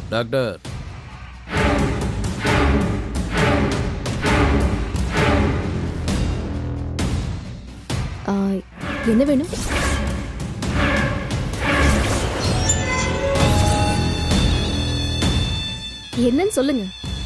Doctor ஆ, என்ன வேணும் என்னன்னு சொல்லுங்க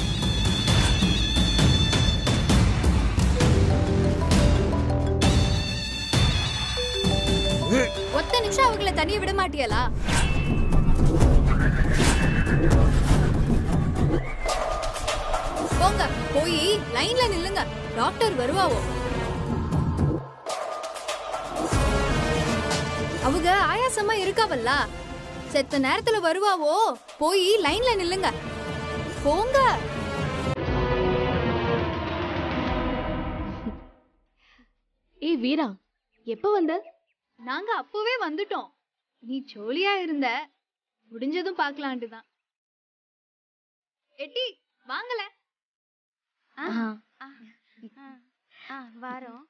ஒத்த நிமிஷம் அவங்கள தனியா விட மாட்டியலா போங்க போய் லைன்ல நில்லுங்க டாக்டர் வருவாவோ அவங்க ஆயாசமா இருக்காவல்ல செத்த நேரத்துல வருவாவோ போய் லைன்ல நில்லுங்க போங்க ஏய் வீரா எப்ப வந்த நாங்க அப்பவே வந்துட்டோம் நீ ஜோலியா இருந்த முடிஞ்சதும் பார்க்கலான்ட்டு தான் எட்டி வாங்கல வாரோம்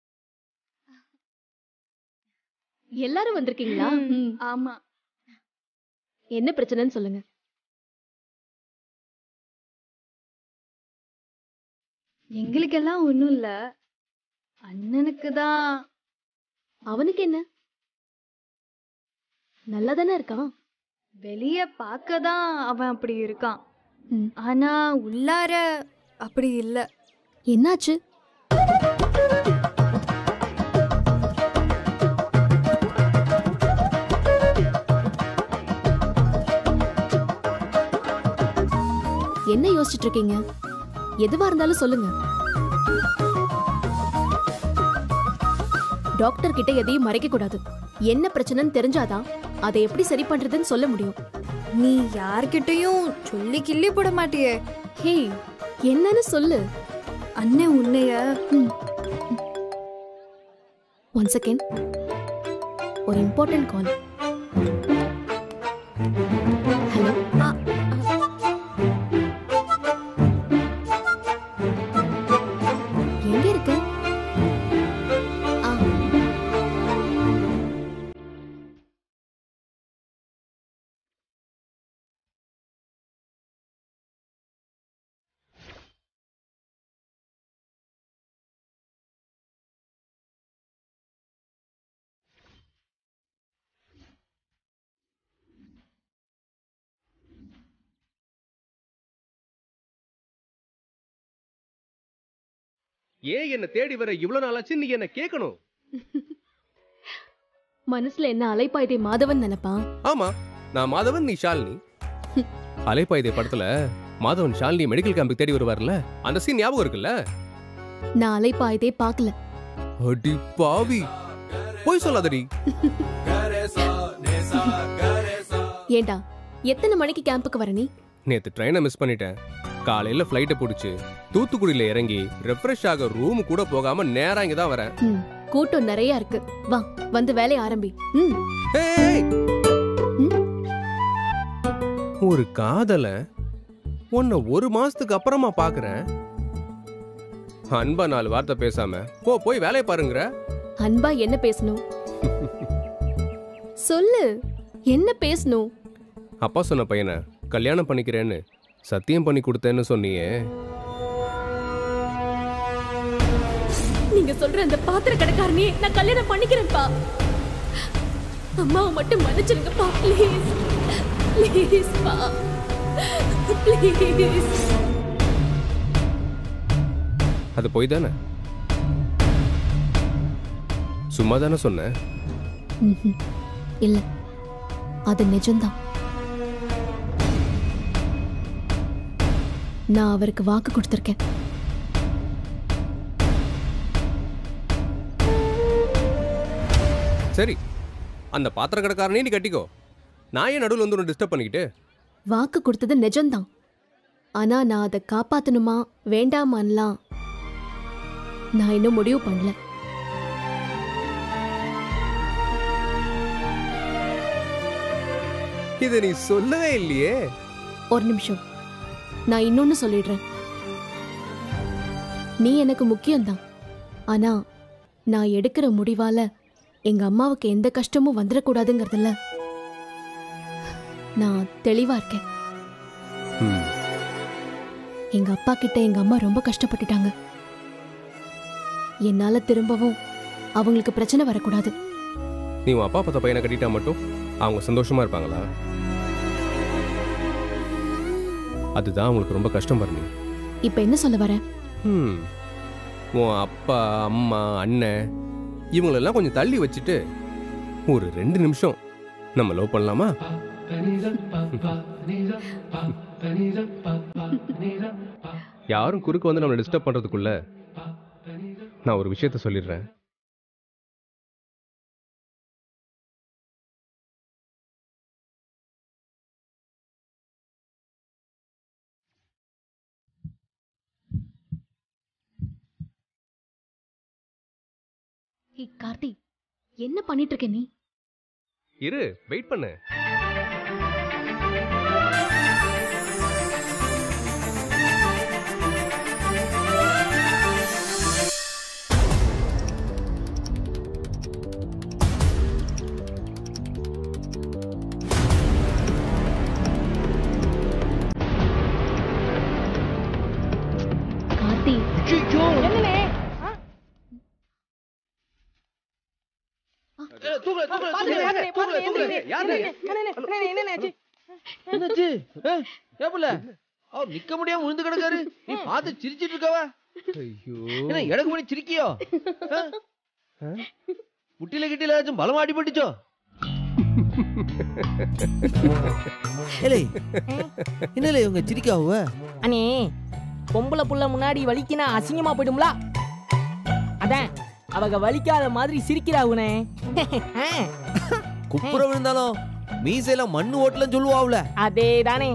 எல்லாரும் வந்திருக்கீங்களா ம். ஆமா என்ன பிரச்சனைன்னு சொல்லுங்க எங்களுக்கெல்லாம் ஒண்ணும் இல்ல அண்ணனுக்கு தான் அவனுக்கு என்ன நல்லா தானே இருக்கான் வெளிய பார்க்க தான் அவன் அப்படி இருக்கான் ம். ஆனா உள்ளார அப்படி இல்ல என்னாச்சு என்ன யோசிச்சுட்டு இருக்கீங்க எதுவா இருந்தாலும் சொல்லுங்க டாக்டர் கிட்ட எதையும் மறைக்க கூடாது என்ன பிரச்சனைன்னு தெரிஞ்சாதான் அதை எப்படி சரி பண்றதுன்னு சொல்ல முடியும் நீ யார்கிட்டயும் சொல்லி கிள்ளி போட மாட்டியே ஹே என்னன்னு சொல்லு அண்ணன் உன்னைய ஒன் செகண்ட் ஒரு இம்பார்ட்டன்ட் கால் ஹலோ எங்க இருக்க ஆ. ஏன் என்ன தேடி வர இவ்வளவு நாளாச்சு நீ என்ன கேட்கணும் மனசுல என்ன அலைப்பாய்தே மாதவன் நினைப்பான் ஆமா நான் மாதவன் நீ ஷாலினி அலைப்பாயுதே படத்துல மாதவன் ஷாலினி மெடிக்கல் கேம்புக்கு தேடி வருவார்ல அந்த சீன் ஞாபகம் இருக்குல்ல நான் அலைப்பாய்தே பார்க்கல அடி பாவி போய் சொல்லாதடி ஏண்டா எத்தனை மணிக்கு கேம்புக்கு வர நீ நேத்து ட்ரெயினை மிஸ் பண்ணிட்டேன் காலையில ஃப்ளைட்டை பிடிச்சு தூத்துக்குடியில இறங்கி ரெஃப்ரெஷ் ஆக ரூம் கூட போகாம நேரா இங்க தான் வரேன் ம், கூட்டம் நிறைய இருக்கு வா வந்து வேலைய ஆரம்பி ம் ஏய்! ம்? ஒரு காதல உன்னை ஒரு மாசத்துக்கு அப்புறமா பாக்குறேன் அன்பா நாலு வார்த்தை பேசாம போ போய் வேலையை பாருங்கிற அன்பா என்ன பேசணும் சொல்லு என்ன பேசணும் அப்பா சொன்ன பையனை கல்யாணம் பண்ணிக்கிறேன்னு சத்தியம் பண்ணி கொடுத்தேன்னு சொன்னியே நீங்க சொல்ற அந்த பாத்திர கடைக்காரனையே நான் கல்யாணம் பண்ணிக்கிறேன்ப்பா அம்மாவை மட்டும் மன்னிச்சிருங்கப்பா ப்ளீஸ் ப்ளீஸ்ப்பா ப்ளீஸ் அது போய் தானே சும்மா தானே சொன்னேன் இல்ல அது நிஜம்தான் நான் அவருக்கு வாக்கு கொடுத்துருக்கேன் சரி அந்த பாத்திர கடைக்காரனே நீ கட்டிக்கோ நான் ஏன் நடுவில் வந்து ஒன்று டிஸ்டர்ப் பண்ணிக்கிட்டு வாக்கு கொடுத்தது நிஜம்தான் ஆனா நான் அதை காப்பாத்தணுமா வேண்டாமான்லாம் நான் இன்னும் முடிவு பண்ணல இதை நீ சொல்லவே இல்லையே ஒரு நிமிஷம் நான் இன்னொன்னு சொல்லிடுறேன் நீ எனக்கு முக்கியம்தான் ஆனா நான் எடுக்கிற முடிவால எங்க அம்மாவுக்கு எந்த கஷ்டமும் வந்துடக்கூடாதுங்கிறதுல நான் தெளிவா இருக்கேன் எங்க அப்பா கிட்ட எங்க அம்மா ரொம்ப கஷ்டப்பட்டுட்டாங்க என்னால திரும்பவும் அவங்களுக்கு பிரச்சனை வரக்கூடாது நீ உன் அப்பா பார்த்த பையனை கட்டிட்டா மட்டும் அவங்க சந்தோஷமா இருப்பாங்களா அதுதான் அவங்களுக்கு ரொம்ப கஷ்டம் பாருங்க இப்ப என்ன சொல்ல வர ம் உன் அப்பா அம்மா அண்ணன் இவங்களெல்லாம் கொஞ்சம் தள்ளி வச்சுட்டு ஒரு ரெண்டு நிமிஷம் நம்ம லவ் பண்ணலாமா யாரும் குறுக்க வந்து நம்மளை டிஸ்டர்ப் பண்றதுக்குள்ள நான் ஒரு விஷயத்த சொல்லிடுறேன் ஏய் கார்த்தி என்ன பண்ணிட்டு இருக்க நீ இரு வெயிட் பண்ணு கார்த்தி என்னாச்சு ஏப்புல அவர் நிக்க முடியாம விழுந்து கிடக்காரு நீ பார்த்து சிரிச்சிட்டு இருக்கவ ஐயோ என்ன இடக்கு மணி சிரிக்கியோ ஆ? முட்டில கிட்டில ஏதாச்சும் பலமா அடிபட்டுச்சோ ஏலே என்னலே இவங்க சிரிக்காவ அண்ணே பொம்பளை புள்ள முன்னாடி வலிக்கினா அசிங்கமா போயிடும்ல அதான் அவங்க வலிக்காத மாதிரி சிரிக்கிறாவுனே குப்புற விழுந்தாலும் மீசையில மண்ணு ஓட்டலன்னு சொல்லுவாவுல அதே தானே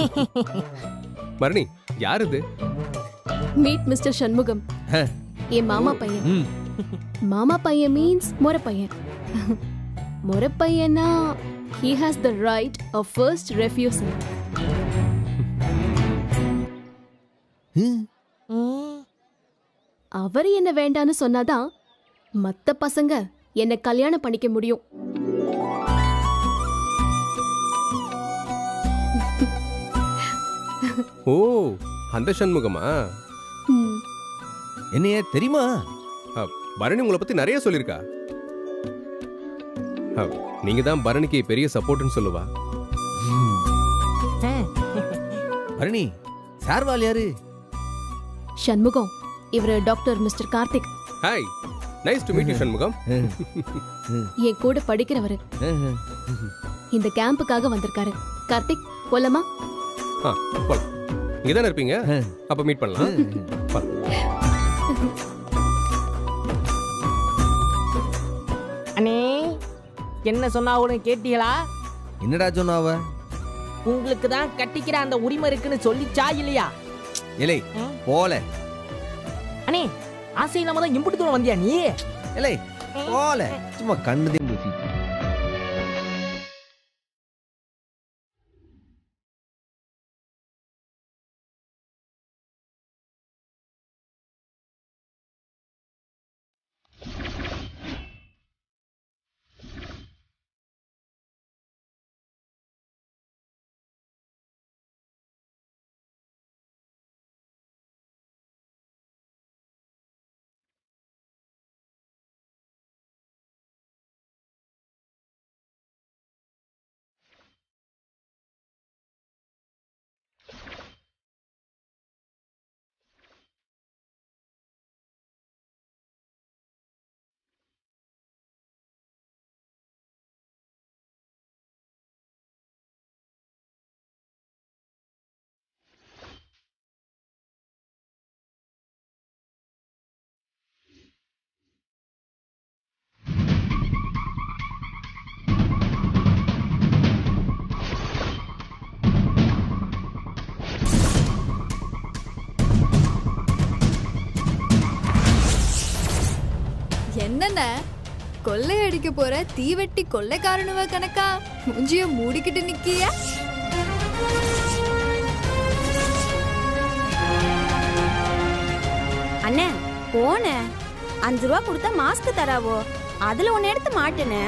பரணி யார் இது மீட் மிஸ்டர் சண்முகம் ஹ. என் மாமா பையன் ம் மாமா பையன் மீன்ஸ் முறை பையன் முறை பையனா he has the right of first refusal ம். ம், அவர் என்ன வேண்டான்னு சொன்னாதான் மத்த பசங்க என்ன கல்யாணம் பண்ணிக்க முடியும் ஓ அந்த சண்முகமா ம், என்னைய தெரியுமா அ, பரணி உங்களை பத்தி நிறைய சொல்லியிருக்கா அ, நீங்க தான் பரணிக்கு பெரிய சப்போர்ட்னு சொல்லுவா ஆ, பரணி சார்வால் யாரு சண்முகம் இவர் doctor mister Karthik hi nice to meet you Shanmugam என் கூட படிக்கிறவர் இந்த கேம்புக்காக வந்திருக்காரு கார்த்திக் போலாமா ஆ போலாம் இங்க தானே இருப்பீங்க அப்ப மீட் பண்ணலாம் போலாம். அண்ணே என்ன சொன்னா உனக்கு கேட்டீங்களா என்னடா சொன்னாவ உங்களுக்கு தான் கட்டிக்கிற அந்த உரிமை இருக்குன்னு சொல்லிச்சா இல்லையா இலை ஆ? போல அண்ணே ஆசை இல்லாம தான் இம்புட்டு தூரம் வந்தியா நீ இலை போல சும்மா கண்ணுதையும் பேசிட்டு என்னென்ன கொள்ளையடிக்க போற தீவெட்டி கொள்ளைக்காரனுவ கணக்கா மூஞ்சிய மூடிக்கிட்டு நிக்கிய அண்ணே போன அஞ்சு ரூபா கொடுத்தா மாஸ்க் தராவோ அதுல ஒன்னு எடுத்து மாட்டுனே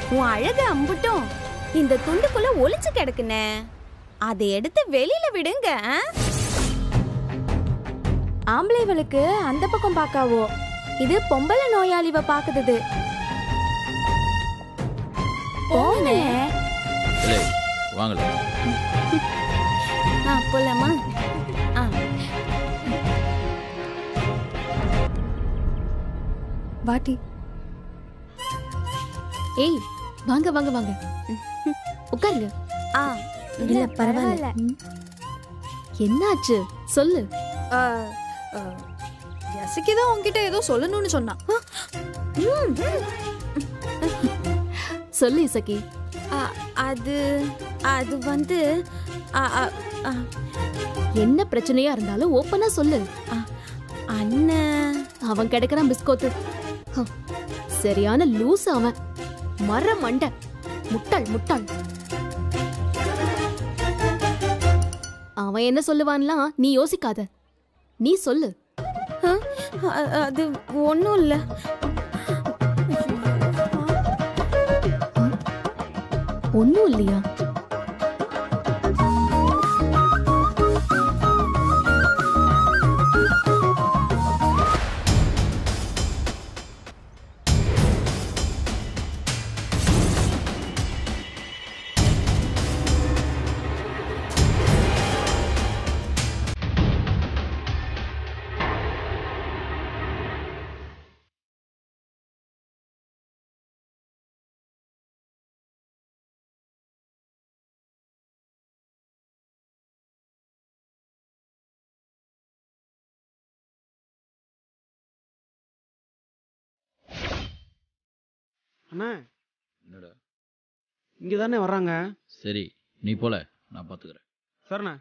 உன் அழகு அம்புட்டும் இந்த துண்டுக்குள்ள ஒளிச்சு கிடக்குனே அதை எடுத்து வெளியில விடுங்க ஆ? ஆம்பளைவளுக்கு அந்த பக்கம் பார்க்காவோ இது பொம்பளை நோயாளிவ பாக்குது போனே இல்லை வாங்கல ஆ போலாமா ஆ வாட்டி ஏய் வாங்க வாங்க வாங்க உட்காருங்க ஆ இல்ல பரவாயில்ல ம். என்னாச்சு சொல்லு யசிக்கு தான் உன்கிட்ட ஏதோ சொல்லணும்னு சொன்னான் சொல்லு இசக்கி ஆ, அது அது வந்து ஆ, ஆ, ஆ, என்ன பிரச்சனையா இருந்தாலும் ஓப்பனா சொல்லு அண்ணன் அவன் கிடைக்கிறான் பிஸ்கோத்து ஹம், சரியான லூஸ் அவன் மர மண்டை முட்டாள் முட்டாள் அவன் என்ன சொல்லுவான்லாம் நீ யோசிக்காத நீ சொல்லு ஆ, அ- அது ஒன்றும் இல்லை ஒன்னும் இல்லையா அண்ணா என்னடா இங்கே தானே வர்றாங்க சரி நீ போல நான் பார்த்துக்கிறேன் சரிண்ணா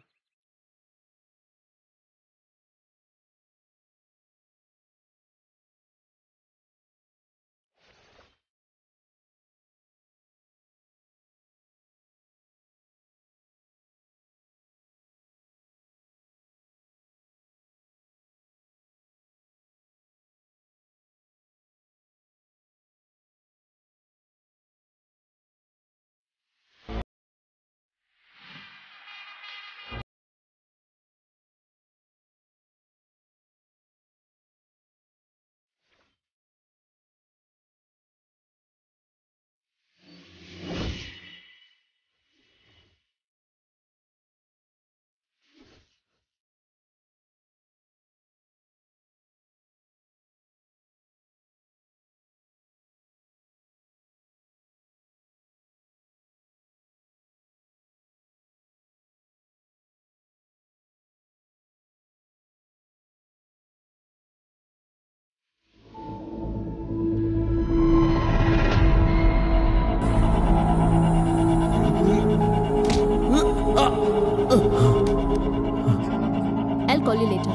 I'll call you later.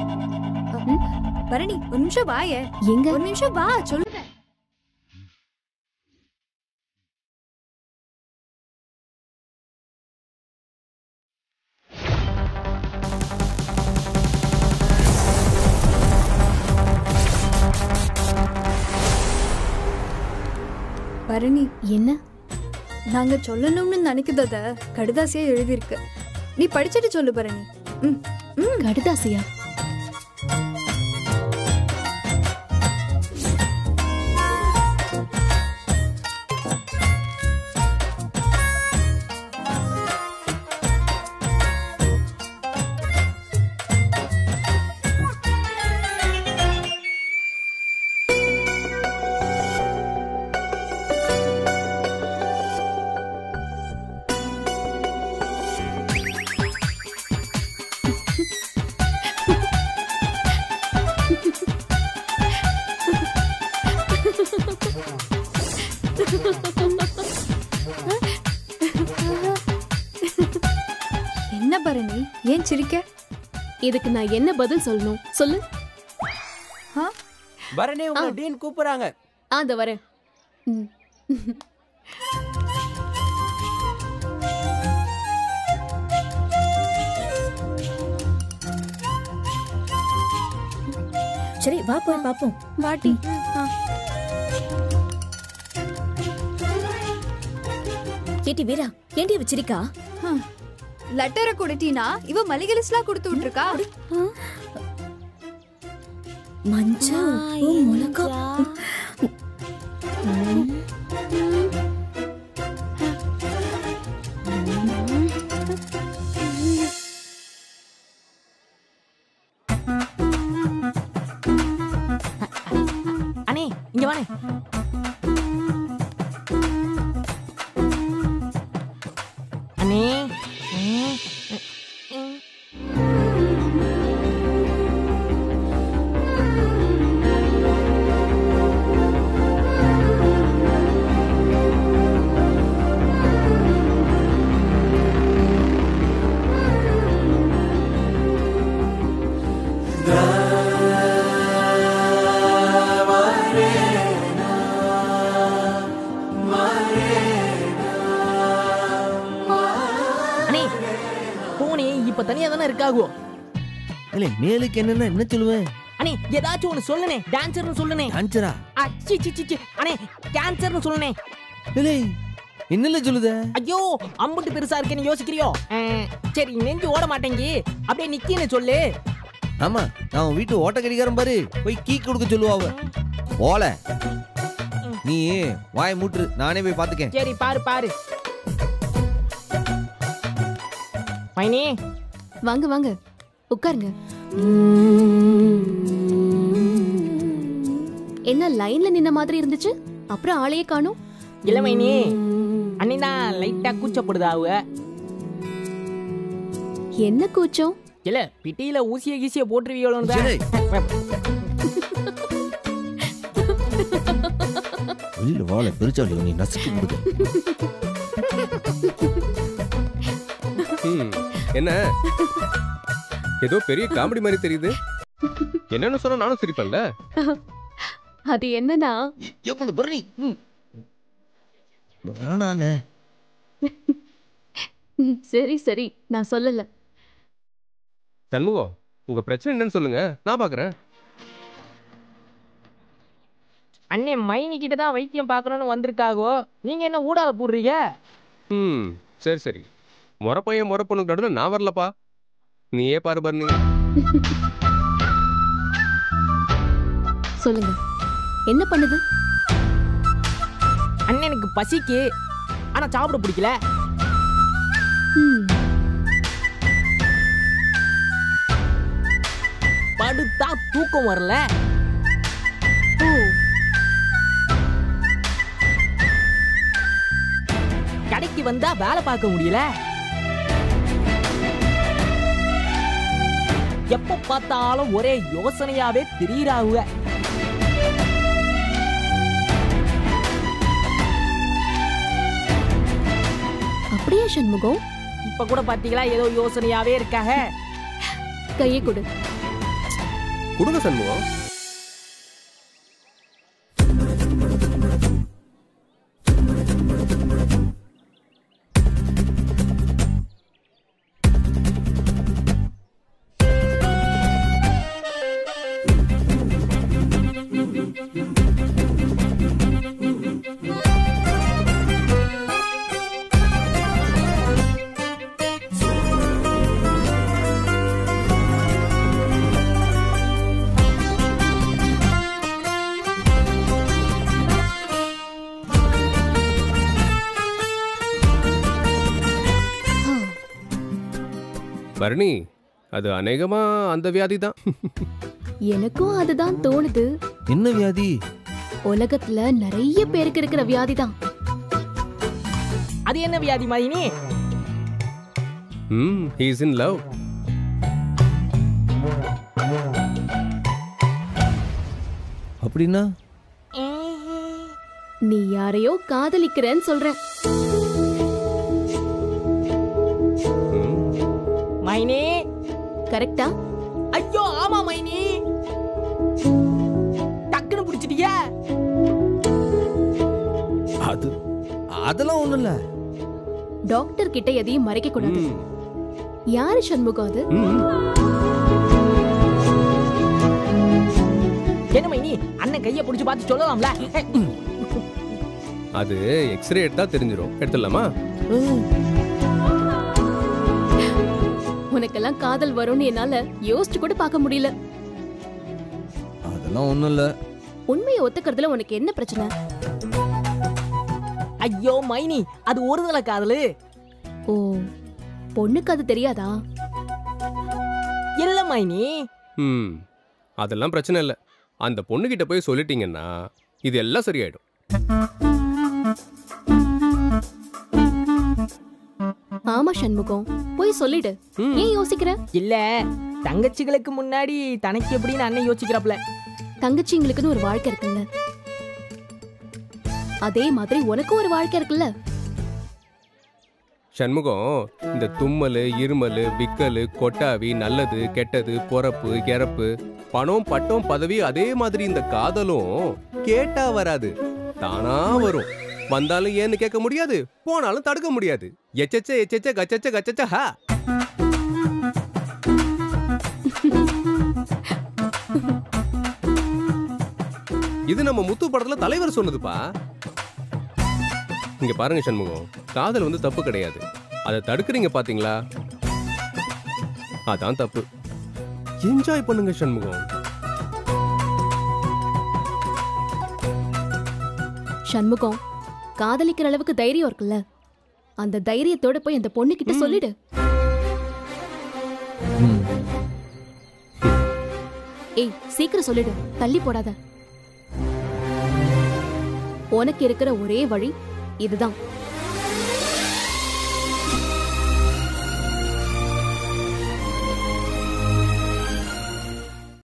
Bharani ஒரு நிமிஷம் வாயே எங்க ஒரு நிமிஷம் வா சொல்லுவேன் பரணி என்ன நாங்க சொல்லணும்னு நினைக்கிறத கடுதாசியா எழுதியிருக்கு நீ படிச்சுட்டு சொல்லு பரணி ம் ம் கடுதாசியா என்ன பரணி ஏன் சிரிக்க இதுக்கு நான் என்ன பதில் சொல்லணும் சொல்லு பரணி உங்களை ஆ. டீன் கூப்பிடுறாங்க ஆ இந்த வரேன் ம். சரி வா போய் பாப்போம் வாட்டி ஆ. ஏட்டி வீரா ஏண்டி வச்சிருக்கா லெட்டரை கொடுத்தீனா இவ மளிகை லிஸ்ட்லாம் கொடுத்து விட்டுருக்கா மஞ்சள் உப்பு மிளகா அண்ணே இங்க வாணே அண்ணே ம், ம். அண்ணே போனே இப்ப தனியா தானே இருக்காகோ இல்ல மேலுக்கு என்னன்னா என்ன சொல்லுவேன் அண்ணே ஏதாச்சும் ஒண்ணு சொல்லுனே டான்சர்னு சொல்லுனே டான்சரா அச்சி சி சி சி அண்ணே கேன்சர்னு சொல்லுனே இல்லை என்னல சொல்லுத ஐயோ அம்புட்டு பெருசா இருக்கேன்னு யோசிக்கிறியோ அஹ், சரி நெஞ்சு ஓட மாட்டேங்கி அப்படியே நிக்கின்னு சொல்லு ஆமா நான் உன் வீட்டு ஓட்ட கடிகாரம் பாரு போய் கீ கொடுக்க சொல்லுவாவ ஓல நீ வாய் மூட்டு நானே போய் பாத்துக்கேன் சரி பாரு பாரு மைனி வாங்க வாங்க உட்காருங்க என்ன லைன்ல நின்ன மாதிரி இருந்துச்சு அப்புறம் ஆளையே காணோம் இல்ல மைனி அண்ணி தான் லைட்டா கூச்சப்படுதாவுக என்ன கூச்சம் இல்ல பிட்டியில ஊசிய கீசிய போட்டுருவீங்களோன்னு சரி. தான் வெளியில வாழ பெருச்சாளி நீ நசுக்கு கொடுக்க ம், என்ன ஏதோ பெரிய காமெடி மாதிரி தெரியுது என்னன்னு சொன்னா நானும் சிரிப்பேன்ல அது என்னன்னா எவ்வளவு பரணி வேணாங்க ம், சரி சரி நான் சொல்லல சண்முகம் உங்க பிரச்சனை என்னன்னு சொல்லுங்க நான் பாக்குறேன் அண்ணே மைனி கிட்ட தான் வைத்தியம் பார்க்கணும்னு வந்திருக்காகோ நீங்க என்ன ஊடால போடுறீங்க ம் சரி சரி முறை பையன் முறை பொண்ணுக்கு நடுவில் நான் வரலப்பா நீயே பாரு பரணி சொல்லுங்க என்ன பண்ணுது அண்ணனுக்கு பசிக்கு ஆனா சாப்பிட பிடிக்கல ம், படுத்தா தூக்கம் வரல ஓ கடைக்கு வந்தா வேலை பார்க்க முடியல எப்ப பார்த்தாலும் ஒரே யோசனையாவே திரியறாவுக அப்படியே சண்முகம் இப்ப கூட பாத்தீங்களா ஏதோ யோசனையாவே இருக்காக கையை கொடு கொடுங்க சண்முகம் பரணி அது அநேகமா அந்த வியாதி தான் எனக்கும் அதுதான் தோணுது என்ன வியாதி உலகத்துல நிறைய பேருக்கு இருக்கிற வியாதி தான் அது என்ன வியாதி மாதினி ம் ஹீஸ் இன் லவ் அப்படின்னா நீ யாரையோ காதலிக்கிறேன்னு சொல்ற மைனி கரெக்டா ஐயோ ஆமா மைனி டக்குன்னு பிடிச்சிட்டீங்க அது அதெல்லாம் ஒண்ணும் இல்ல டாக்டர் கிட்ட எதையும் மறைக்க கூடாது யாரு சண்முகம் அது என்ன மைனி அண்ணன் கைய பிடிச்சு பார்த்து சொல்லலாம்ல அது எக்ஸ்ரே எடுத்தா தெரிஞ்சிரும் எடுத்துடலாமா உனக்கெல்லாம் காதல் வரும்னு என்னால யோசிச்சு கூட பார்க்க முடியல அதெல்லாம் ஒண்ணும் இல்ல உண்மையை ஒத்துக்கிறதுல உனக்கு என்ன பிரச்சனை ஐயோ மைனி அது ஒரு தலை காதலு ஓ பொண்ணுக்கு அது தெரியாதா இல்ல மைனி ம் அதெல்லாம் பிரச்சனை இல்லை அந்த பொண்ணுகிட்ட போய் சொல்லிட்டீங்கன்னா இது எல்லாம் சரியாயிடும் ஆமா சண்முகம் போய் சொல்லிடு ம். ஏன் யோசிக்கிற இல்ல தங்கச்சிகளுக்கு முன்னாடி தனக்கு எப்படின்னு அண்ணன் யோசிக்கிறாப்ல தங்கச்சிங்களுக்குன்னு ஒரு வாழ்க்கை இருக்குல்ல அதே மாதிரி உனக்கும் ஒரு வாழ்க்கை இருக்குல்ல சண்முகம் இந்த தும்மல் இருமல் விக்கல் கொட்டாவி நல்லது கெட்டது பொறப்பு இறப்பு பணம் பட்டம் பதவி அதே மாதிரி இந்த காதலும் கேட்டா வராது தானா வரும் வந்தாலும் ஏன்னு கேட்க முடியாது போனாலும் தடுக்க முடியாது எச்சச்ச எச்சச்ச கச்சச்ச கச்சச்ச ஹா இது நம்ம முத்து படத்துல தலைவர் சொன்னதுப்பா இங்க பாருங்க சண்முகம் காதல் வந்து தப்பு கிடையாது அதை தடுக்கிறீங்க பாத்தீங்களா அதான் தப்பு என்ஜாய் பண்ணுங்க சண்முகம் சண்முகம் காதலிக்கிற அளவுக்கு தைரியம் இருக்குல்ல அந்த தைரியத்தோட போய் அந்த பொண்ணு கிட்ட சொல்லிடு ம். ஏய் சீக்கிரம் சொல்லிடு தள்ளி போடாத உனக்கு இருக்கிற ஒரே வழி இதுதான்